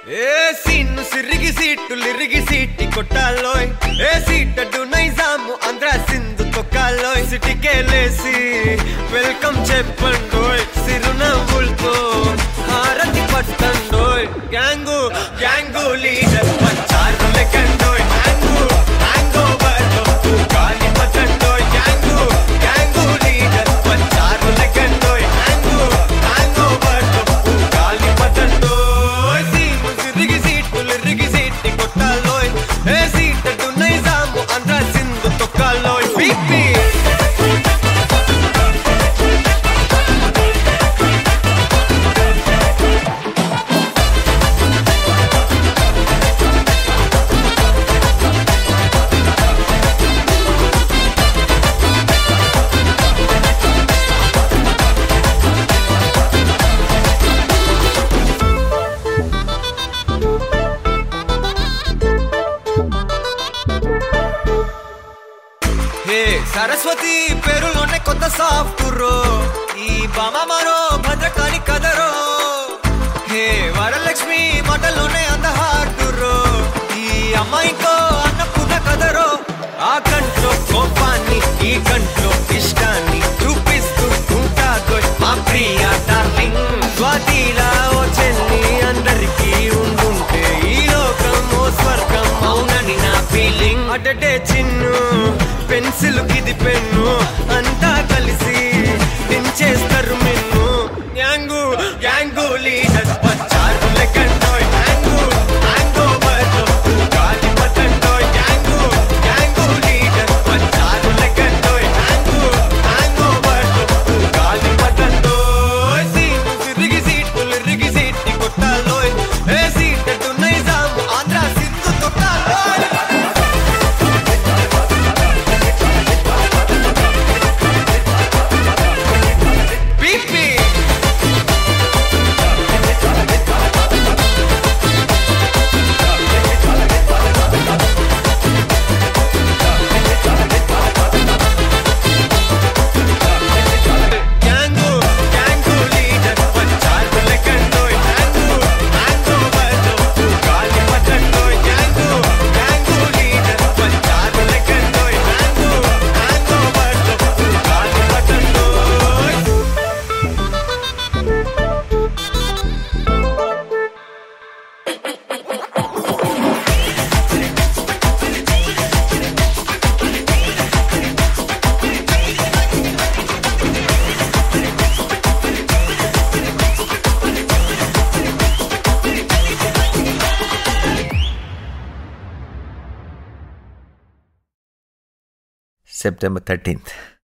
ఏ scene సిరిగి seat లిరిగి సీటి కొట్టాలోయ్ ఏ సీటడు నైజాము ఆంధ్ర సింధు తొక్కాలోయ్ సిటీకే లేసి వెల్కమ్ చెప్పండోయ్ సిరునవ్వులతో హారతి పట్టండోయ్ గ్యాంగు గ్యాంగు లీడర్ పంచారు లెక్కండోయ్ హ్యాంగు హ్యాంగ్ ఓవర్ గాలి పట్టండోయ్ గ్యాంగు గ్యాంగు లీడర్ పంచారు లెక్కండోయ్ హ్యాంగు హ్యాంగ్ ఓవర్ గాలి పట్టండోయ్ సీము సిరిగి సీటు లిరిగి సీటి కొట్టాలోయ్ ఏ సీటడు నైజాము ఆంధ్ర సింధు తొక్కాలోయ్ పీపీ హే సరస్వతి పేరులోనే కొత్త సాఫ్ట్ రో ఈ బామ మరో భద్రకాళి కదరో హే వరలక్ష్మి మాటలోనే అంద హార్ట్ రో ఈ అమ్మాయికో అన్నపూర్ణ కదరో ఆ కంట్లో కోపాన్ని ఈ కంట్లో ఇష్టాన్ని చూపిస్తూ ఉంటాదో మా ప్రియ డార్లింగ్ స్వాతిలా ఓ చెల్లి అందరికీ ఉండుంటే ఈ లోకం ఓ స్వర్గం అవునని నా ఫీలింగ్ అటటే చిన్ను పెన్సిల్ కిది పెన్ను అంతా కలిసి దించేస్తారు మెన్ను గ్యాంగు గ్యాంగు లీడర్ వచ్చారు లెక్కండోయ్ హ్యాంగు హ్యాంగ్ ఓవర్ గాలి పట్టండోయ్ గ్యాంగు గ్యాంగు లీడర్ వచ్చారు లెక్కండోయ్ హ్యాంగు హ్యాంగ్ ఓవర్ గాలి పట్టండోయ్ సీటు సిరిగి సీటు లిరిగి సీటి కొట్టాలోయ్ ఏ సీటటు నైజాము ఆంధ్ర సింధు తొక్కాలోయ్ పీపీ గ్యాంగు గ్యాంగు లీడర్ పంచారు లెక్కండోయ్ హ్యాంగు హ్యాంగ్ ఓవర్ గాలి పట్టండోయ్ గ్యాంగు గ్యాంగు లీడర్ పంచారు లెక్కండోయ్ హ్యాంగు హ్యాంగ్ ఓవర్ గాలి పట్టండోయ్ September 13th.